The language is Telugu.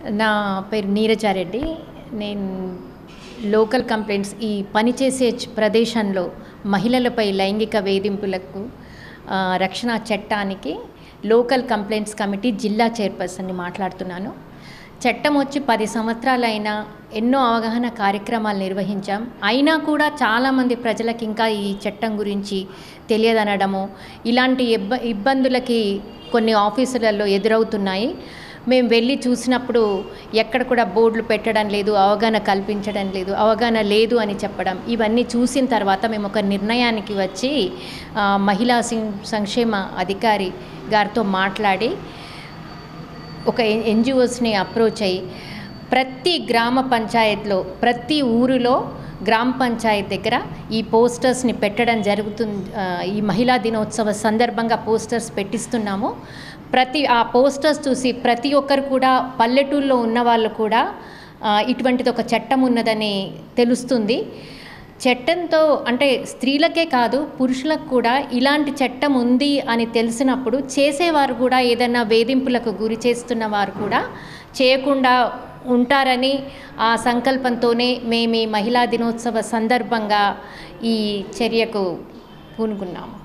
నా పేరు నీరజారెడ్డి నేను లోకల్ కంప్లైంట్స్ ఈ పనిచేసే చ్- ప్రదేశంలో మహిళలపై లైంగిక వేధింపులకు ఆ, రక్షణ చట్టానికి లోకల్ కంప్లైంట్స్ కమిటీ జిల్లా చైర్పర్సన్ని మాట్లాడుతున్నాను చట్టం వచ్చి పది సంవత్సరాలైనా ఎన్నో అవగాహన కార్యక్రమాలు నిర్వహించాం అయినా కూడా చాలామంది ప్రజలకు ఇంకా ఈ చట్టం గురించి తెలియదనడము ఇలాంటి ఇబ్బ ఇబ్బందులకి కొన్ని ఆఫీసులలో ఎదురవుతున్నాయి మేము వెళ్ళి చూసినప్పుడు ఎక్కడ కూడా బోర్డులు పెట్టడం లేదు అవగాహన కల్పించడం లేదు అవగాహన లేదు అని చెప్పడం ఇవన్నీ చూసిన తర్వాత మేము ఒక నిర్ణయానికి వచ్చి ఆ, మహిళా సం- సంక్షేమ అధికారి గారితో మాట్లాడి ఒక ఎన్జిఓస్ని అప్రోచ్ అయ్యి ప్రతి గ్రామ పంచాయత్లో ప్రతి ఊరిలో గ్రామ పంచాయత్ దగ్గర ఈ పోస్టర్స్ని పెట్టడం జరుగుతుంది ఆ, ఈ మహిళా దినోత్సవ సందర్భంగా పోస్టర్స్ పెట్టిస్తున్నాము ప్రతి ఆ పోస్టర్స్ చూసి ప్రతి ఒక్కరు కూడా పల్లెటూళ్ళలో ఉన్న వాళ్ళు కూడా ఆ, ఇటువంటిది ఒక చట్టం ఉన్నదని తెలుస్తుంది చట్టంతో అంటే స్త్రీలకే కాదు పురుషులకు కూడా ఇలాంటి చట్టం ఉంది అని తెలిసినప్పుడు చేసేవారు కూడా ఏదైనా వేధింపులకు గురి చేస్తున్న వారు కూడా చేయకుండా ఉంటారని ఆ సంకల్పంతోనే మేము ఈ మహిళా దినోత్సవ సందర్భంగా ఈ చర్యకు పూనుకున్నాము